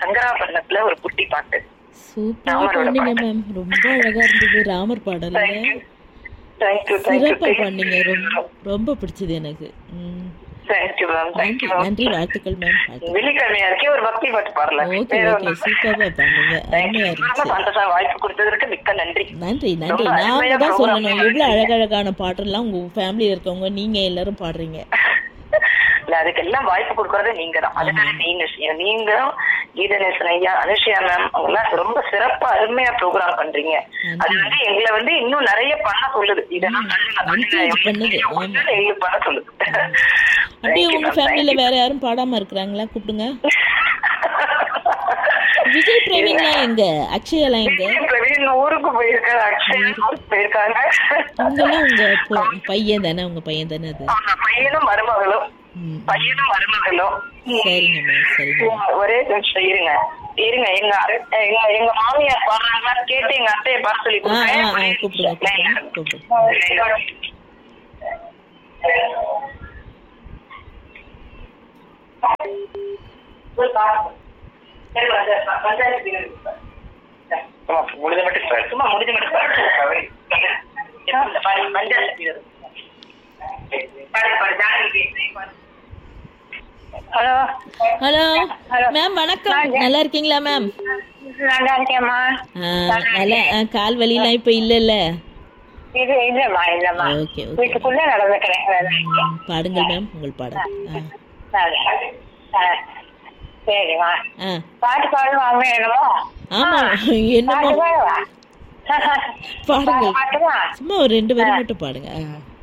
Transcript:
சங்கராபரணத்துல ஒரு குட்டி பாட்டு சூப்பரா ராமரோட பண்ணீங்க மேம் ரொம்ப அழகா இருந்தது ராமர் பாடல்ல தேங்க்யூ சிறப்பா தேங்க்யூ பண்ணீங்க ரொம்ப ரொம்ப பிடிச்சது எனக்கு ம். தேங்க்யூ மேம் நன்றி தேங்க்யூ மேம் நன்றி வாழ்த்துக்கள் மேம் வாழ்த்துக்கள். வெள்ளிக்கிழமையா இருக்கே ஒரு பக்தி பாட்டு பாடல ஓகே ஓகே சூப்பரா பண்ணீங்க அருமையா இருந்துச்சு சந்தோஷமா வாய்ப்பு கொடுத்ததற்கு மிக்க நன்றி நன்றி நன்றி ரொம்ப நாங்க அருமையா தான் program சொல்லணும் எவ்வளவு அழகழகான பாட்டெல்லாம் உங்க ஃபேமிலியில இருக்கவங்க நீங்க எல்லாரும் பாடுறீங்க இல்ல அதுக்கெல்லாம் வாய்ப்பு கொடுக்கறது நீங்க தான் அதனால நீங்க செய்யணும். நீங்களும் கீதநேசன் ஐயா அனுஷியா மேம் அவங்க எல்லாம் ரொம்ப சிறப்பா அருமையா ப்ரோக்ராம் பண்றீங்க அது வந்து எங்களை வந்து இன்னும் நிறைய பண்ண சொல்லுது இதெல்லாம் பண்ணுங்க, பண்ணுங்க. encourage பண்ணுது, ஆமா. ஒண்ணுல எங்களுக்கு பண்ண சொல்லுது அப்படியே Thank you, உங்க ma'am. ஃபேமிலியில Thank you. வேற யாரும் பாடாம இருக்கிறாங்களா கூப்பிடுங்க விஜய் பிரவீன்லாம் எங்க அக்ஷயாலாம் எங்க விஜய் பிரவீன் ஊருக்கு போயிருக்காரு அக்ஷயா ஊருக்கு போயிருக்காங்க இவங்கெல்லாம் உங்க பொ- பையன் தானே உங்க பையன் தானே அது அவங்க பையனும் மருமகளும் ம். பையனும் மருமகளும் சரிங்க மேம் சரிங்க மேம் ஒரே நிமிஷம் இருங்க இருங்க எங்க அரை- எங்க எங்க மாமியார் பாடுறாங்களான்னு கேட்டு எங்க அத்தையை பாட சொல்லி ஆ ஆ ஆ கொடுத்தேன் கூப்பிடுங்க கூப்பிடுங்க கூப்பிடுங்க சும்மா முடிஞ்ச மட்டும் பாரு. சும்மா முடிஞ்ச மட்டும் பாரு. இந்த பாரு, பஞ்சாயத்து வீரர். பாரு, பாரு, ஜானகி பாரு. ஹலோ ஹலோ மேம் வணக்கம் நல்லா இருக்கீங்களா மேம் நல்லா இருக்கேம்மா நல்லா ஆ, கால் வலிலாம் இப்ப இல்லல்ல இது இல்லம்மா இல்லம்மா ஓகே ஓகே வீட்டுக்குள்ள நடந்துக்கிறேன் நல்லா இருக்கேன். பாடுங்கள் மேம் உங்கள் பாடல் ஆ நல்லா. ஆ, சரிம்மா ஆ பாட்டு பாடுவாங்க என்னமோ ஆமா என்னமோ பாட்டு பாடுவா பாடுங்கள் பாட்டுமா சும்மா ஒரு ரெண்டு வரி மட்டும் பாடுங்க ஆ